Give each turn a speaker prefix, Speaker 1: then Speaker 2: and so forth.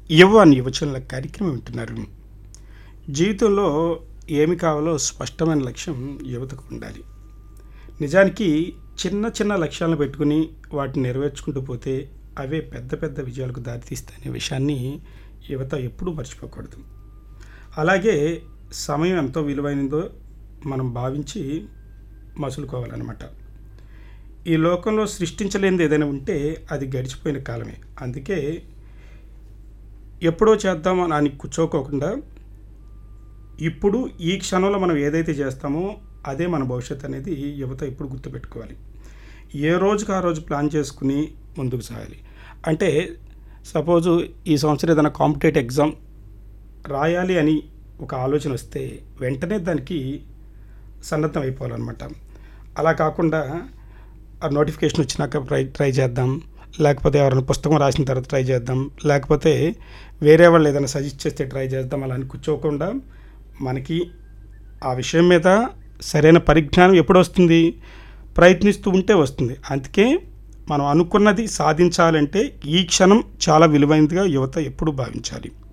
Speaker 1: యువ అని యువచనుల కార్యక్రమం వింటున్నారు జీవితంలో ఏమి కావాలో స్పష్టమైన లక్ష్యం యువతకు ఉండాలి నిజానికి చిన్న చిన్న లక్ష్యాలను పెట్టుకుని వాటిని నెరవేర్చుకుంటూ పోతే అవే పెద్ద పెద్ద విజయాలకు దారితీస్తాయనే విషయాన్ని యువత ఎప్పుడూ మర్చిపోకూడదు అలాగే సమయం ఎంతో విలువైనదో మనం భావించి మసులుకోవాలన్నమాట ఈ లోకంలో సృష్టించలేనిది ఏదైనా ఉంటే అది గడిచిపోయిన కాలమే అందుకే ఎప్పుడో చేద్దాం అని కూర్చోకోకుండా ఇప్పుడు ఈ క్షణంలో మనం ఏదైతే చేస్తామో అదే మన భవిష్యత్తు అనేది యువత ఇప్పుడు గుర్తుపెట్టుకోవాలి ఏ రోజుకి ఆ రోజు ప్లాన్ చేసుకుని ముందుకు సాగాలి అంటే సపోజు ఈ సంవత్సరం ఏదైనా కాంపిటేటివ్ ఎగ్జామ్ రాయాలి అని ఒక ఆలోచన వస్తే వెంటనే దానికి సన్నద్ధం అయిపోవాలన్నమాట అలా కాకుండా ఆ నోటిఫికేషన్ వచ్చినాక ట్రై ట్రై చేద్దాం లేకపోతే ఎవరైనా పుస్తకం రాసిన తర్వాత ట్రై చేద్దాం లేకపోతే వేరే వాళ్ళు ఏదైనా సజెస్ట్ చేస్తే ట్రై చేద్దాం అలా అని కూర్చోకుండా మనకి ఆ విషయం మీద సరైన పరిజ్ఞానం ఎప్పుడు వస్తుంది ప్రయత్నిస్తూ ఉంటే వస్తుంది అందుకే మనం అనుకున్నది సాధించాలంటే ఈ క్షణం చాలా విలువైనదిగా యువత ఎప్పుడు భావించాలి